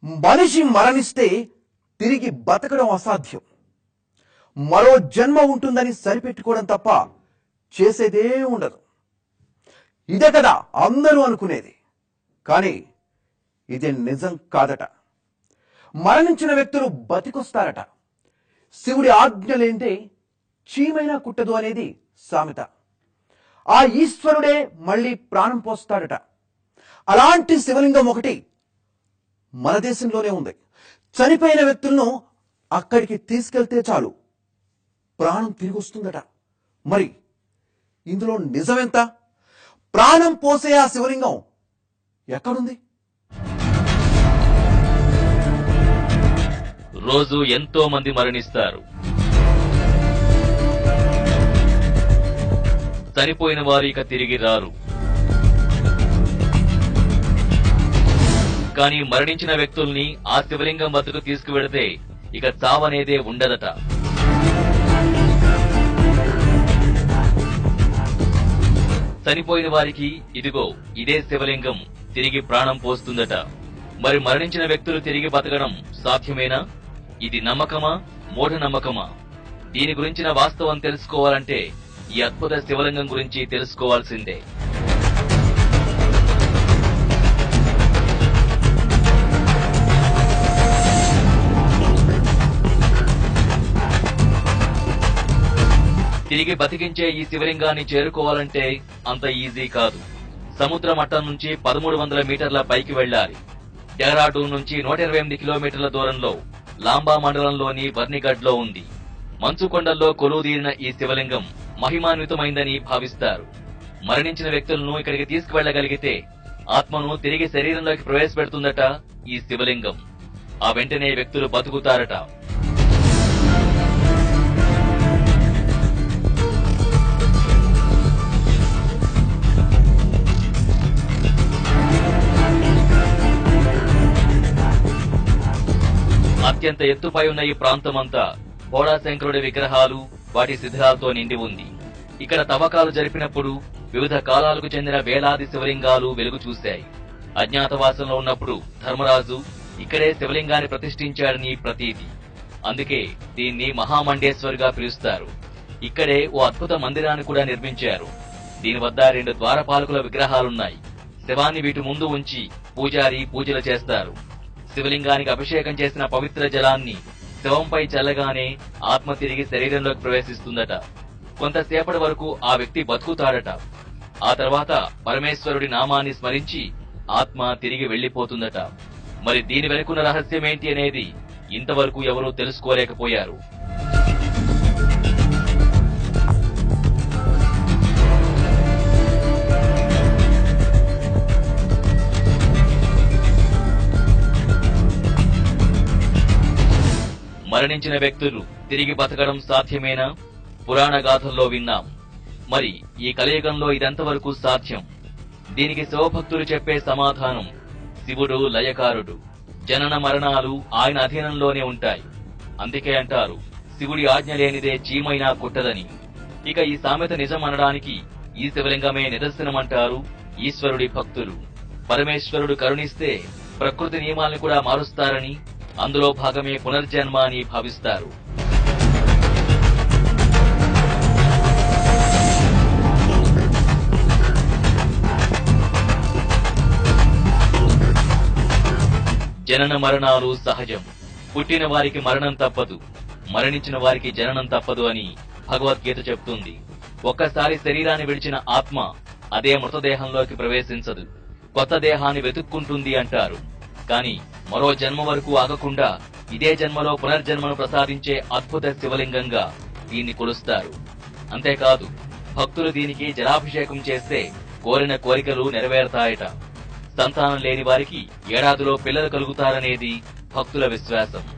మనిషి మరణిస్తే తిరిగి బతకడం అసాధ్యం మరో జన్మ ఉంటుందని సరిపెట్టుకోవడం తప్ప చేసేదే ఉండదు ఇదే కదా అందరూ అనుకునేది కానీ ఇది నిజం కాదట మరణించిన వ్యక్తులు బతికొస్తారట శివుడి ఆజ్ఞ లేందే చీమైనా కుట్టదు అనేది సామెత ఆ ఈశ్వరుడే మళ్ళీ ప్రాణం పోస్తాడట అలాంటి శివలింగం ఒకటి మన దేశంలోనే ఉంది చనిపోయిన వ్యక్తులను అక్కడికి తీసుకెళ్తే చాలు ప్రాణం తిరిగి వస్తుందట మరి ఇందులో నిజమెంత ప్రాణం పోసే ఆ శివలింగం ఎక్కడుంది రోజు ఎంతో మంది మరణిస్తారు చనిపోయిన వారు ఇక తిరిగి రారు కానీ మరణించిన వ్యక్తుల్ని ఆ శివలింగం వద్దకు తీసుకువెడితే ఇక చావనేదే ఉండదట చనిపోయిన వారికి ఇదిగో ఇదే శివలింగం తిరిగి ప్రాణం పోస్తుందట మరి మరణించిన వ్యక్తులు తిరిగి బతకడం సాధ్యమేనా ఇది నమ్మకమా మూఢ నమ్మకమా దీని గురించిన వాస్తవం తెలుసుకోవాలంటే ఈ అద్భుత శివలింగం గురించి తెలుసుకోవాల్సిందే తిరిగి బతికించే ఈ శివలింగాన్ని చేరుకోవాలంటే అంత ఈజీ కాదు సముద్ర మట్టం నుంచి పదమూడు వందల మీటర్ల పైకి వెళ్లాలి డెహ్రాడూన్ నుంచి నూట ఇరవై ఎనిమిది కిలోమీటర్ల దూరంలో లాంబా మండలంలోని వర్నిగఢ్లో ఉంది మంచు కొండల్లో కొలువుదీరిన ఈ శివలింగం మహిమాన్వితమైందని భావిస్తారు మరణించిన వ్యక్తులను ఇక్కడికి తీసుకువెళ్లగలిగితే ఆత్మను తిరిగి శరీరంలోకి ప్రవేశపెడుతుందట ఈ శివలింగం ఆ వెంటనే వ్యక్తులు బతుకుతారట అత్యంత ఎత్తుపై ఉన్న ఈ ప్రాంతమంతా బోడాశంకరుడి విగ్రహాలు వాటి శిథిలాలతో నిండి ఉంది ఇక్కడ తవ్వకాలు జరిపినప్పుడు వివిధ కాలాలకు చెందిన వేలాది శివలింగాలు వెలుగు చూశాయి అజ్ఞాతవాసంలో ఉన్నప్పుడు ధర్మరాజు ఇక్కడే శివలింగాన్ని ప్రతిష్ఠించాడని ప్రతీతి అందుకే దీన్ని మహామండేశ్వర్గా పిలుస్తారు ఇక్కడే ఓ అద్భుత మందిరాన్ని కూడా నిర్మించారు దీని వద్ద రెండు ద్వారపాలకుల విగ్రహాలున్నాయి శవాన్ని వీటి ముందు ఉంచి పూజారి పూజలు చేస్తారు శివలింగానికి అభిషేకం చేసిన పవిత్ర జలాన్ని శవంపై చల్లగానే ఆత్మ తిరిగి శరీరంలోకి ప్రవేశిస్తుందట కొంతసేపటి వరకు ఆ వ్యక్తి బతుకుతాడట ఆ తర్వాత పరమేశ్వరుడి నామాన్ని స్మరించి ఆత్మ తిరిగి వెళ్లిపోతుందట మరి దీని వెనుకున్న రహస్యమేంటి అనేది ఇంతవరకు ఎవరూ తెలుసుకోలేకపోయారు మరణించిన వ్యక్తులు తిరిగి బతకడం సాధ్యమేనా పురాణ గాథల్లో విన్నాం మరి ఈ కలియుగంలో ఇదెంతవరకు సాధ్యం దీనికి శివభక్తులు చెప్పే సమాధానం శివుడు లయకారుడు జనన మరణాలు ఆయన అధీనంలోనే ఉంటాయి అందుకే అంటారు శివుడి ఆజ్ఞ లేనిదే చీమైనా కుట్టదని ఇక ఈ సామెత నిజం అనడానికి ఈ శివలింగమే నిదర్శనమంటారు ఈశ్వరుడి భక్తులు పరమేశ్వరుడు కరుణిస్తే ప్రకృతి నియమాల్ని కూడా మారుస్తారని అందులో భాగమే పునర్జన్మ అని భావిస్తారు జనన మరణాలు సహజం పుట్టిన వారికి మరణం తప్పదు మరణించిన వారికి జననం తప్పదు అని భగవద్గీత చెప్తుంది ఒక్కసారి శరీరాన్ని విడిచిన ఆత్మ అదే మృతదేహంలోకి ప్రవేశించదు కొత్త దేహాన్ని వెతుక్కుంటుంది అంటారు కానీ మరో జన్మ వరకు ఆగకుండా ఇదే జన్మలో పునర్జన్మను ప్రసాదించే అద్భుత శివలింగంగా దీన్ని కొలుస్తారు అంతేకాదు భక్తులు దీనికి జలాభిషేకం చేస్తే కోరిన కోరికలు నెరవేరతాయట సంతానం లేని వారికి ఏడాదిలో పిల్లలు కలుగుతారనేది భక్తుల విశ్వాసం